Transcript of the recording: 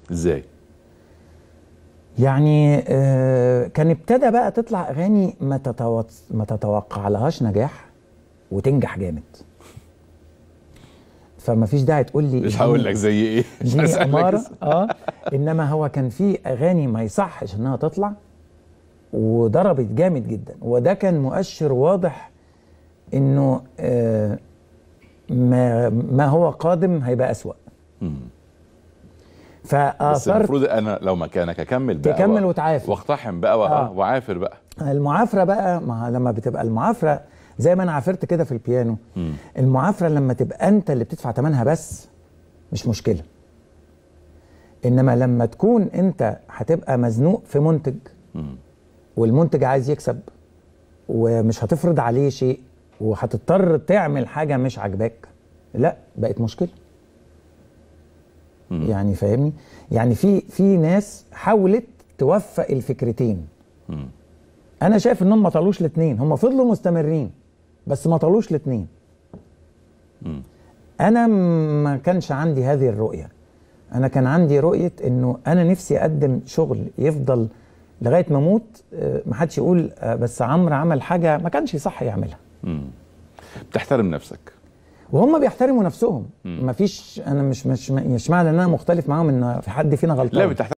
ازاي يعني آه كان ابتدى بقى تطلع اغاني ما تتوق... ما تتوقع لهاش نجاح وتنجح جامد فما فيش داعي تقول لي مش هقول لك زي ايه مش دي هسألك اماره اسم. اه انما هو كان في اغاني ما يصحش انها تطلع وضربت جامد جدا وده كان مؤشر واضح انه آه ما ما هو قادم هيبقى اسوأ مم. بس فاثرت المفروض انا لو مكانك اكمل بقى تكمل و- وتعافر. واقتحم بقى و- آه. وعافر بقى المعافره بقى ما لما بتبقى المعافره زي ما انا عافرت كده في البيانو مم. المعافره لما تبقى انت اللي بتدفع ثمنها بس مش مشكله انما لما تكون انت هتبقى مزنوق في منتج مم. والمنتج عايز يكسب ومش هتفرض عليه شيء وهتضطر تعمل حاجه مش عاجباك لا بقت مشكله مم. يعني فاهمني يعني في في ناس حاولت توفق الفكرتين مم. انا شايف انهم ما طالوش الاثنين هم فضلوا مستمرين بس ما طالوش الاثنين مم. انا م- ما كانش عندي هذه الرؤيه انا كان عندي رؤيه انه انا نفسي اقدم شغل يفضل لغايه ما اموت آه، ما حدش يقول آه، بس عمرو عمل حاجه ما كانش صح يعملها مم. بتحترم نفسك وهم بيحترموا نفسهم مم. ما فيش انا مش مش مش معنى ان انا مختلف معاهم ان في حد فينا غلطان لا بتحترم